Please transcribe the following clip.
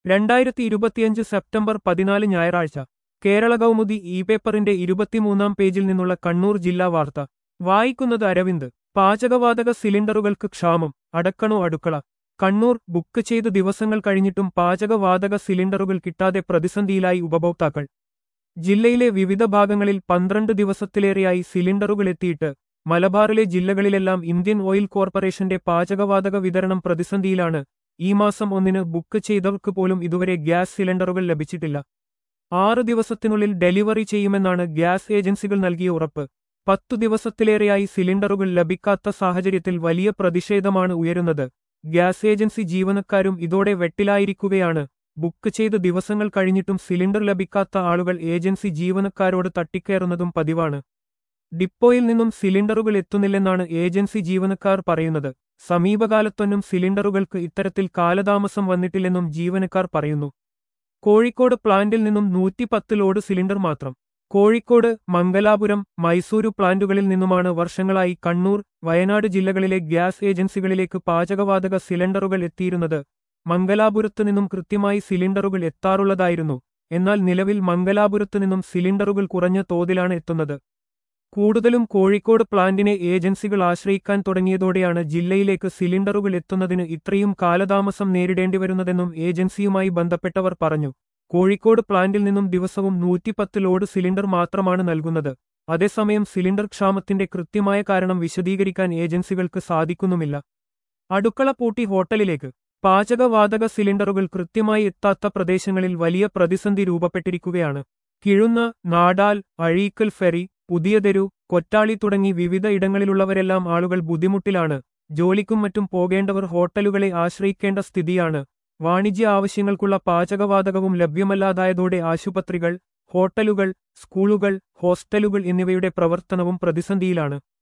രണ്ടായിരത്തി ഇരുപത്തിയഞ്ച് സെപ്റ്റംബർ പതിനാല് ഞായറാഴ്ച കേരള കൗമുദി ഇ പേപ്പറിന്റെ ഇരുപത്തിമൂന്നാം പേജിൽ നിന്നുള്ള കണ്ണൂർ ജില്ലാ വാർത്ത വായിക്കുന്നത് അരവിന്ദ് പാചകവാതക സിലിണ്ടറുകൾക്ക് ക്ഷാമം അടക്കണോ അടുക്കള കണ്ണൂർ ബുക്ക് ചെയ്ത് ദിവസങ്ങൾ കഴിഞ്ഞിട്ടും പാചകവാതക സിലിണ്ടറുകൾ കിട്ടാതെ പ്രതിസന്ധിയിലായി ഉപഭോക്താക്കൾ ജില്ലയിലെ വിവിധ ഭാഗങ്ങളിൽ പന്ത്രണ്ട് ദിവസത്തിലേറെയായി സിലിണ്ടറുകൾ എത്തിയിട്ട് മലബാറിലെ ജില്ലകളിലെല്ലാം ഇന്ത്യൻ ഓയിൽ കോർപ്പറേഷന്റെ പാചകവാതക വിതരണം പ്രതിസന്ധിയിലാണ് ഈ മാസം ഒന്നിന് ബുക്ക് ചെയ്തവർക്ക് പോലും ഇതുവരെ ഗ്യാസ് സിലിണ്ടറുകൾ ലഭിച്ചിട്ടില്ല ആറ് ദിവസത്തിനുള്ളിൽ ഡെലിവറി ചെയ്യുമെന്നാണ് ഗ്യാസ് ഏജൻസികൾ നൽകിയ ഉറപ്പ് പത്തു ദിവസത്തിലേറെയായി സിലിണ്ടറുകൾ ലഭിക്കാത്ത സാഹചര്യത്തിൽ വലിയ പ്രതിഷേധമാണ് ഉയരുന്നത് ഗ്യാസ് ഏജൻസി ജീവനക്കാരും ഇതോടെ വെട്ടിലായിരിക്കുകയാണ് ബുക്ക് ചെയ്ത് ദിവസങ്ങൾ കഴിഞ്ഞിട്ടും സിലിണ്ടർ ലഭിക്കാത്ത ആളുകൾ ഏജൻസി ജീവനക്കാരോട് തട്ടിക്കയറുന്നതും പതിവാണ് ഡിപ്പോയിൽ നിന്നും സിലിണ്ടറുകൾ എത്തുന്നില്ലെന്നാണ് ഏജൻസി ജീവനക്കാർ പറയുന്നത് സമീപകാലത്തൊന്നും സിലിണ്ടറുകൾക്ക് ഇത്തരത്തിൽ കാലതാമസം വന്നിട്ടില്ലെന്നും ജീവനക്കാർ പറയുന്നു കോഴിക്കോട് പ്ലാന്റിൽ നിന്നും നൂറ്റിപ്പത്ത് ലോഡ് സിലിണ്ടർ മാത്രം കോഴിക്കോട് മംഗലാപുരം മൈസൂരു പ്ലാന്റുകളിൽ നിന്നുമാണ് വർഷങ്ങളായി കണ്ണൂർ വയനാട് ജില്ലകളിലെ ഗ്യാസ് ഏജൻസികളിലേക്ക് പാചകവാതക സിലിണ്ടറുകൾ എത്തിയിരുന്നത് മംഗലാപുരത്തു നിന്നും കൃത്യമായി സിലിണ്ടറുകൾ എത്താറുള്ളതായിരുന്നു എന്നാൽ നിലവിൽ മംഗലാപുരത്തു നിന്നും സിലിണ്ടറുകൾ കുറഞ്ഞ തോതിലാണ് എത്തുന്നത് കൂടുതലും കോഴിക്കോട് പ്ലാന്റിനെ ഏജൻസികൾ ആശ്രയിക്കാൻ തുടങ്ങിയതോടെയാണ് ജില്ലയിലേക്ക് സിലിണ്ടറുകൾ എത്തുന്നതിന് ഇത്രയും കാലതാമസം നേരിടേണ്ടിവരുന്നതെന്നും ഏജൻസിയുമായി ബന്ധപ്പെട്ടവർ പറഞ്ഞു കോഴിക്കോട് പ്ലാന്റിൽ നിന്നും ദിവസവും നൂറ്റിപ്പത്ത് ലോഡ് സിലിണ്ടർ മാത്രമാണ് നൽകുന്നത് അതേസമയം സിലിണ്ടർ ക്ഷാമത്തിന്റെ കൃത്യമായ കാരണം വിശദീകരിക്കാൻ ഏജൻസികൾക്ക് സാധിക്കുന്നുമില്ല അടുക്കള പൂട്ടി ഹോട്ടലിലേക്ക് പാചകവാതക സിലിണ്ടറുകൾ കൃത്യമായി എത്താത്ത പ്രദേശങ്ങളിൽ വലിയ പ്രതിസന്ധി രൂപപ്പെട്ടിരിക്കുകയാണ് കിഴുന്ന നാടാൽ അഴീക്കൽ ഫെറി പുതിയതെരു കൊറ്റാളി തുടങ്ങി വിവിധ ഇടങ്ങളിലുള്ളവരെല്ലാം ആളുകൾ ബുദ്ധിമുട്ടിലാണ് ജോലിക്കും മറ്റും പോകേണ്ടവർ ഹോട്ടലുകളെ ആശ്രയിക്കേണ്ട സ്ഥിതിയാണ് വാണിജ്യ ആവശ്യങ്ങൾക്കുള്ള പാചകവാതകവും ലഭ്യമല്ലാതായതോടെ ആശുപത്രികൾ ഹോട്ടലുകൾ സ്കൂളുകൾ ഹോസ്റ്റലുകൾ എന്നിവയുടെ പ്രവർത്തനവും പ്രതിസന്ധിയിലാണ്